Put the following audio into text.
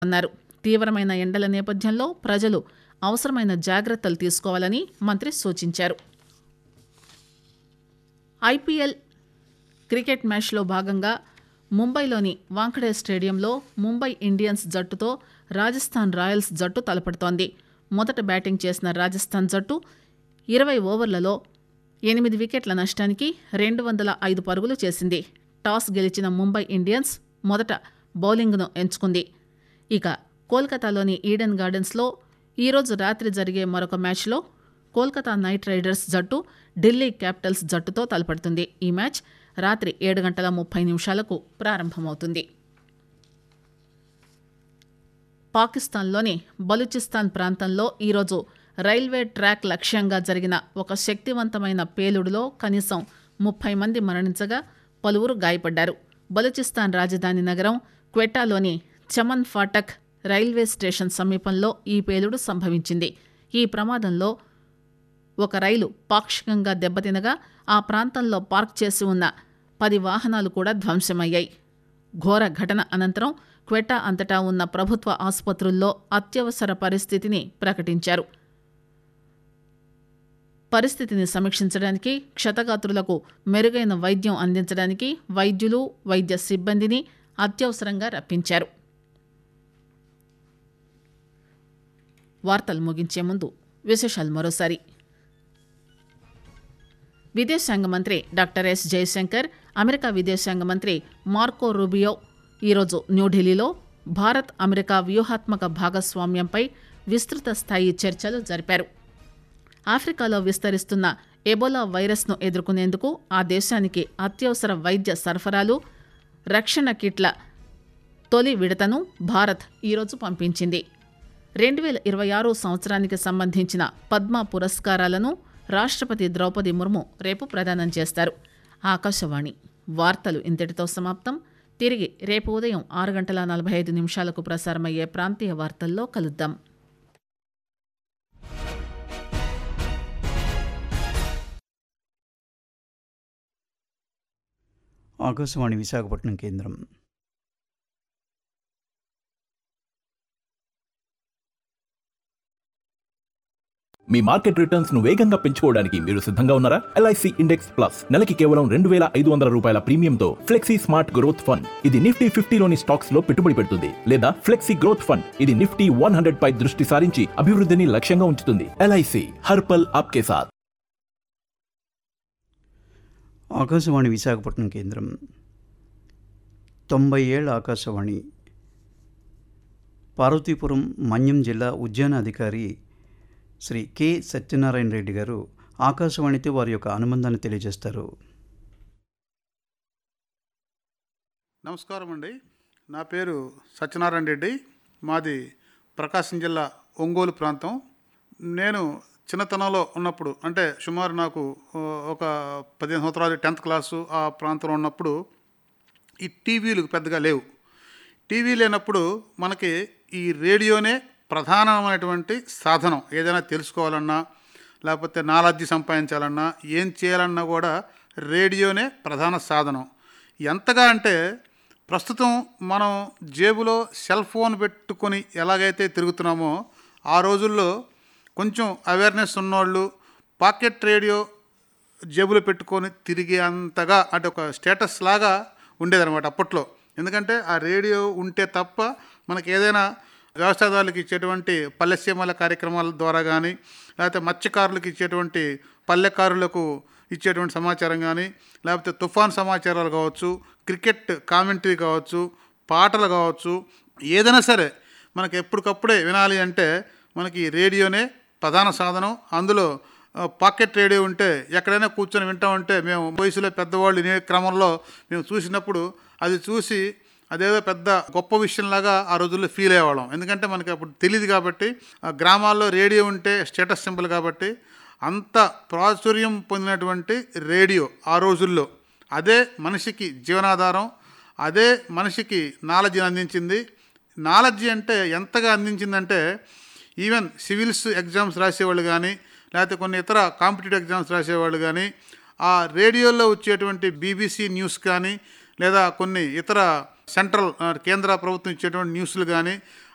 అన్నారు తీవ్రమైన ఎండల నేపథ్యంలో ప్రజలు అవసరమైన జాగ్రత్తలు తీసుకోవాలని మంత్రి సూచించారు ఐపీఎల్ క్రికెట్ మ్యాచ్లో భాగంగా ముంబైలోని వాంఖడే స్టేడియంలో ముంబై ఇండియన్స్ జట్టుతో రాజస్థాన్ రాయల్స్ జట్టు తలపడుతోంది మొదట బ్యాటింగ్ చేసిన రాజస్థాన్ జట్టు ఇరవై ఓవర్లలో ఎనిమిది వికెట్ల నష్టానికి రెండు వందల ఐదు పరుగులు చేసింది టాస్ గెలిచిన ముంబై ఇండియన్స్ మొదట బౌలింగ్ను ఎంచుకుంది ఇక కోల్కతాలోని ఈడెన్ గార్డెన్స్లో ఈరోజు రాత్రి జరిగే మరొక మ్యాచ్లో కోల్కతా నైట్ రైడర్స్ జట్టు ఢిల్లీ క్యాపిటల్స్ జట్టుతో తలపడుతుంది ఈ మ్యాచ్ రాత్రి ఏడు గంటల ముప్పై నిమిషాలకు ప్రారంభమవుతుంది పాకిస్తాన్లోని బలూచిస్తాన్ ప్రాంతంలో ఈరోజు రైల్వే ట్రాక్ లక్ష్యంగా జరిగిన ఒక శక్తివంతమైన పేలుడులో కనీసం ముప్పై మంది మరణించగా పలువురు గాయపడ్డారు బలూచిస్తాన్ రాజధాని నగరం క్వెటాలోని చమన్ ఫాటక్ రైల్వే స్టేషన్ సమీపంలో ఈ పేలుడు సంభవించింది ఈ ప్రమాదంలో ఒక రైలు పాక్షికంగా దెబ్బతినగా ఆ ప్రాంతంలో పార్క్ చేసి ఉన్న పది వాహనాలు కూడా ధ్వంసమయ్యాయి ఘోర ఘటన అనంతరం క్వెటా అంతటా ఉన్న ప్రభుత్వ ఆసుపత్రుల్లో అత్యవసర పరిస్థితిని ప్రకటించారు పరిస్థితిని సమీక్షించడానికి క్షతగాత్రులకు మెరుగైన వైద్యం అందించడానికి వైద్యులు వైద్య సిబ్బందిని అత్యవసరంగా రప్పించారు వార్తలు ముగించే ముందు విశేషాలు మరోసారి విదేశాంగ మంత్రి డాక్టర్ ఎస్ జయశంకర్ అమెరికా విదేశాంగ మంత్రి మార్కో రూబియో ఈరోజు న్యూఢిల్లీలో భారత్ అమెరికా వ్యూహాత్మక భాగస్వామ్యంపై విస్తృత స్థాయి చర్చలు జరిపారు ఆఫ్రికాలో విస్తరిస్తున్న ఎబోలా వైరస్ను ఎదుర్కొనేందుకు ఆ దేశానికి అత్యవసర వైద్య సరఫరాలు రక్షణ కిట్ల తొలి విడతను భారత్ ఈరోజు పంపించింది రెండు వేల ఇరవై ఆరు సంవత్సరానికి సంబంధించిన పద్మ పురస్కారాలను రాష్ట్రపతి ద్రౌపది ముర్ము రేపు ప్రదానం చేస్తారు ఆకాశవాణి వార్తలు ఇంతటితో సమాప్తం తిరిగి రేపు ఉదయం ఆరు గంటల నలభై ఐదు నిమిషాలకు ప్రసారమయ్యే ప్రాంతీయ వార్తల్లో కలుద్దాం ఆకాశవాణి విశాఖపట్నం కేంద్రం మీ మార్కెట్ రిటర్న్స్ ను వేగంగా పెంచుకోవడానికి మీరు సిద్ధంగా ఉన్నారా ఎల్ఐసి ఇండెక్స్ ప్లస్ నెలకి కేవలం రెండు వేల ఐదు వందల రూపాయల ప్రీమియంతో ఫ్లెక్సీ స్మార్ట్ గ్రోత్ ఫండ్ ఇది నిఫ్టీ ఫిఫ్టీలోని స్టాక్స్ లో పెట్టుబడి పెడుతుంది లేదా ఫ్లెక్సీ గ్రోత్ ఫండ్ ఇది నిఫ్టీ వన్ హండ్రెడ్ పై దృష్టి సారించి అభివృద్ధిని లక్ష్యంగా ఉంచుతుంది ఎల్ఐసి హర్పల్ ఆప్కే సాత్ ఆకాశవాణి విశాఖపట్నం కేంద్రం తొంభై ఏళ్ళ ఆకాశవాణి పార్వతీపురం మన్యం జిల్లా ఉద్యాన అధికారి శ్రీ కె సత్యనారాయణ రెడ్డి గారు ఆకాశవాణితో వారి యొక్క అనుబంధాన్ని తెలియజేస్తారు నమస్కారం అండి నా పేరు సత్యనారాయణ రెడ్డి మాది ప్రకాశం జిల్లా ఒంగోలు ప్రాంతం నేను చిన్నతనంలో ఉన్నప్పుడు అంటే సుమారు నాకు ఆ, ఒక పదిహేను సంవత్సరాలు టెన్త్ క్లాసు ఆ ప్రాంతంలో ఉన్నప్పుడు ఈ టీవీలు పెద్దగా లేవు టీవీ లేనప్పుడు మనకి ఈ రేడియోనే ప్రధానమైనటువంటి సాధనం ఏదైనా తెలుసుకోవాలన్నా లేకపోతే నాలెడ్జ్ సంపాదించాలన్నా ఏం చేయాలన్నా కూడా రేడియోనే ప్రధాన సాధనం ఎంతగా అంటే ప్రస్తుతం మనం జేబులో సెల్ ఫోన్ పెట్టుకొని ఎలాగైతే తిరుగుతున్నామో ఆ రోజుల్లో కొంచెం అవేర్నెస్ ఉన్నోళ్ళు పాకెట్ రేడియో జేబులో పెట్టుకొని తిరిగే అంతగా అంటే ఒక స్టేటస్ లాగా ఉండేదన్నమాట అప్పట్లో ఎందుకంటే ఆ రేడియో ఉంటే తప్ప మనకి ఏదైనా వ్యవసాయదారులకు ఇచ్చేటువంటి పల్లెసీమల కార్యక్రమాల ద్వారా కానీ లేకపోతే మత్స్యకారులకు ఇచ్చేటువంటి పల్లెకారులకు ఇచ్చేటువంటి సమాచారం కానీ లేకపోతే తుఫాన్ సమాచారాలు కావచ్చు క్రికెట్ కామెంటరీ కావచ్చు పాటలు కావచ్చు ఏదైనా సరే మనకి ఎప్పటికప్పుడే వినాలి అంటే మనకి రేడియోనే ప్రధాన సాధనం అందులో ఆ, పాకెట్ రేడియో ఉంటే ఎక్కడైనా కూర్చొని వింటా ఉంటే మేము వయసులో పెద్దవాళ్ళు వినే క్రమంలో మేము చూసినప్పుడు అది చూసి అదేదో పెద్ద గొప్ప విషయంలాగా ఆ రోజుల్లో ఫీల్ అయ్యేవాళ్ళం ఎందుకంటే మనకి అప్పుడు తెలియదు కాబట్టి ఆ గ్రామాల్లో రేడియో ఉంటే స్టేటస్ సింబల్ కాబట్టి అంత ప్రాచుర్యం పొందినటువంటి రేడియో ఆ రోజుల్లో అదే మనిషికి జీవనాధారం అదే మనిషికి నాలెడ్జ్ని అందించింది నాలెడ్జ్ అంటే ఎంతగా అందించిందంటే ఈవెన్ సివిల్స్ ఎగ్జామ్స్ రాసేవాళ్ళు కానీ లేకపోతే కొన్ని ఇతర కాంపిటేటివ్ ఎగ్జామ్స్ రాసేవాళ్ళు కానీ ఆ రేడియోలో వచ్చేటువంటి బీబీసీ న్యూస్ కానీ లేదా కొన్ని ఇతర సెంట్రల్ ఆ, కేంద్ర ప్రభుత్వం ఇచ్చేటువంటి న్యూస్లు కానీ